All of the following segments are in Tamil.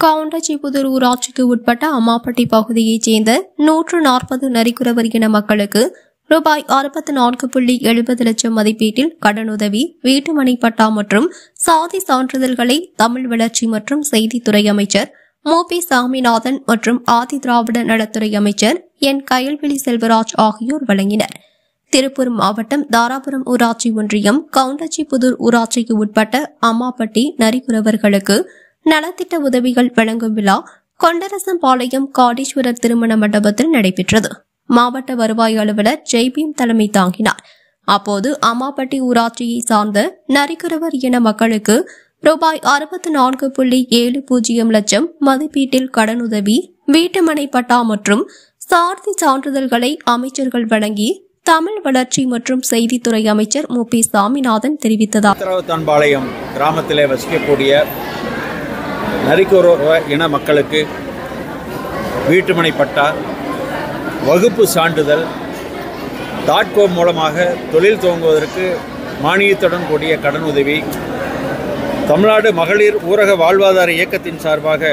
கவுண்டச்சிபுதூர் ஊராட்சிக்கு உட்பட்ட அம்மாப்பட்டி பகுதியைச் சேர்ந்த நூற்று நாற்பது நரிக்குறவர் இன மக்களுக்கு ரூபாய் அறுபத்தி நான்கு புள்ளி எழுபது லட்சம் மதிப்பீட்டில் கடனுதவி வீட்டுமனை பட்டா மற்றும் சாதி சான்றிதழ்களை தமிழ் வளர்ச்சி மற்றும் செய்தித்துறை அமைச்சர் மு பி சாமிநாதன் மற்றும் ஆதி திராவிட நலத்துறை அமைச்சர் என் கயல்விழி செல்வராஜ் ஆகியோர் வழங்கினர் திருப்பூர் மாவட்டம் தாராபுரம் ஊராட்சி ஒன்றியம் கவுண்டச்சிபுதூர் ஊராட்சிக்கு உட்பட்ட அம்மாப்பட்டி நரிக்குறவர்களுக்கு நலத்திட்ட உதவிகள் வழங்கும் விழா கொண்டரசம்பாளையம் காடீஸ்வரர் திருமண மண்டபத்தில் நடைபெற்றது மாவட்ட வருவாய் அலுவலர் ஜெய்பீம் தலைமை தாங்கினார் அப்போது அம்மாப்பட்டி ஊராட்சியை சார்ந்த நரிக்குறவர் இன மக்களுக்கு ரூபாய் அறுபத்தி நான்கு புள்ளி ஏழு பூஜ்ஜியம் லட்சம் மதிப்பீட்டில் கடனுதவி வீட்டுமனை பட்டா மற்றும் சார்தி சான்றிதழ்களை அமைச்சர்கள் வழங்கி தமிழ் வளர்ச்சி மற்றும் செய்தித்துறை அமைச்சர் மு பி சாமிநாதன் தெரிவித்ததார் உத்தரவுத்தான்பாளையம் கிராமத்தில் வசிக்கக்கூடிய நரிக்குறவ இன மக்களுக்கு வீட்டுமனை பட்டா வகுப்பு சான்றிதழ் தாட்கோ மூலமாக தொழில் துவங்குவதற்கு மானியத்துடன் கூடிய கடனுதவி தமிழ்நாடு மகளிர் ஊரக வாழ்வாதார இயக்கத்தின் சார்பாக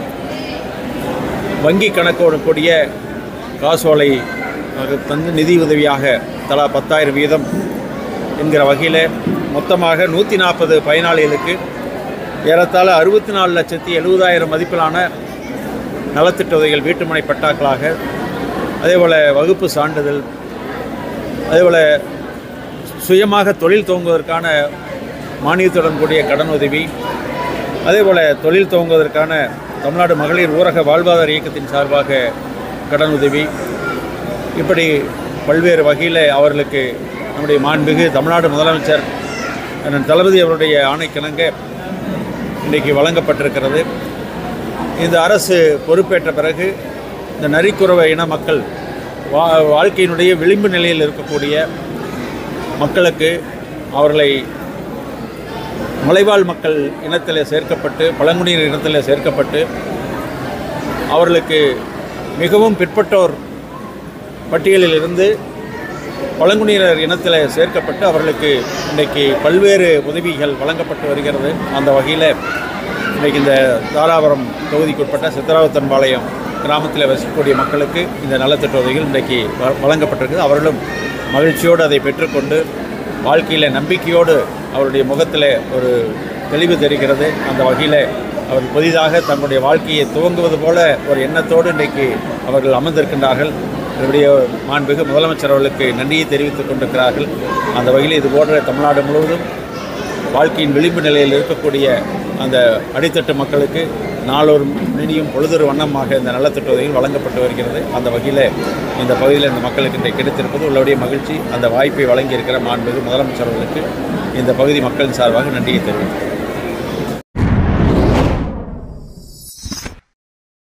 வங்கி கணக்கோடு கூடிய காசோலை அது தந்து நிதி உதவியாக தலா பத்தாயிரம் வீதம் என்கிற வகையில் மொத்தமாக நூற்றி நாற்பது பயனாளிகளுக்கு ஏறத்தாழ அறுபத்தி நாலு லட்சத்தி எழுபதாயிரம் மதிப்பிலான நலத்திட்ட உதவிகள் வீட்டுமனை பட்டாக்களாக அதேபோல் வகுப்பு சான்றிதழ் அதேபோல் சுயமாக தொழில் துவங்குவதற்கான மானியத்துடன் கூடிய கடன் உதவி அதேபோல் தொழில் துவங்குவதற்கான தமிழ்நாடு மகளிர் ஊரக வாழ்வாதார இயக்கத்தின் சார்பாக கடன் உதவி இப்படி பல்வேறு வகையில் அவர்களுக்கு நம்முடைய மாண்புமிகு தமிழ்நாடு முதலமைச்சர் அண்ணன் தளபதி அவருடைய ஆணைக்கிணங்க இன்றைக்கு வழங்கப்பட்டிருக்கிறது இந்த அரசு பொறுப்பேற்ற பிறகு இந்த நரிக்குறவ இன மக்கள் வா வாழ்க்கையினுடைய விளிம்பு நிலையில் இருக்கக்கூடிய மக்களுக்கு அவர்களை மலைவாழ் மக்கள் இனத்தில் சேர்க்கப்பட்டு பழங்குடியினர் இனத்தில் சேர்க்கப்பட்டு அவர்களுக்கு மிகவும் பிற்பட்டோர் பட்டியலில் இருந்து பழங்குடியினர் இனத்தில் சேர்க்கப்பட்டு அவர்களுக்கு இன்றைக்கு பல்வேறு உதவிகள் வழங்கப்பட்டு வருகிறது அந்த வகையில் இன்றைக்கு இந்த தாராபுரம் தொகுதிக்குட்பட்ட சித்தராவுத்தன்பாளையம் கிராமத்தில் வசிக்கக்கூடிய மக்களுக்கு இந்த நலத்திட்ட உதவிகள் இன்றைக்கு வ- வழங்கப்பட்டிருக்குது அவர்களும் மகிழ்ச்சியோடு அதை பெற்றுக்கொண்டு வாழ்க்கையில் நம்பிக்கையோடு அவருடைய முகத்தில் ஒரு தெளிவு தெரிகிறது அந்த வகையில் அவர் புதிதாக தங்களுடைய வாழ்க்கையை துவங்குவது போல ஒரு எண்ணத்தோடு இன்றைக்கு அவர்கள் அமர்ந்திருக்கின்றார்கள் என்னுடைய மாண்புமிகு முதலமைச்சர் அவர்களுக்கு நன்றியை தெரிவித்துக் கொண்டிருக்கிறார்கள் அந்த வகையில் இது போன்ற தமிழ்நாடு முழுவதும் வாழ்க்கையின் விளிம்பு நிலையில் இருக்கக்கூடிய அந்த அடித்தட்டு மக்களுக்கு நாளொரு நெடியும் பொழுதொரு வண்ணமாக இந்த நலத்திட்ட உதவிகள் வழங்கப்பட்டு வருகிறது அந்த வகையில் இந்த பகுதியில் இந்த மக்களுக்கு இன்றைக்கு கிடைத்திருப்பது உள்ளபடிய மகிழ்ச்சி அந்த வாய்ப்பை வழங்கியிருக்கிற மாண்புமிகு முதலமைச்சர் அவர்களுக்கு இந்த பகுதி மக்களின் சார்பாக நன்றியை தெரிவித்துள்ளேன்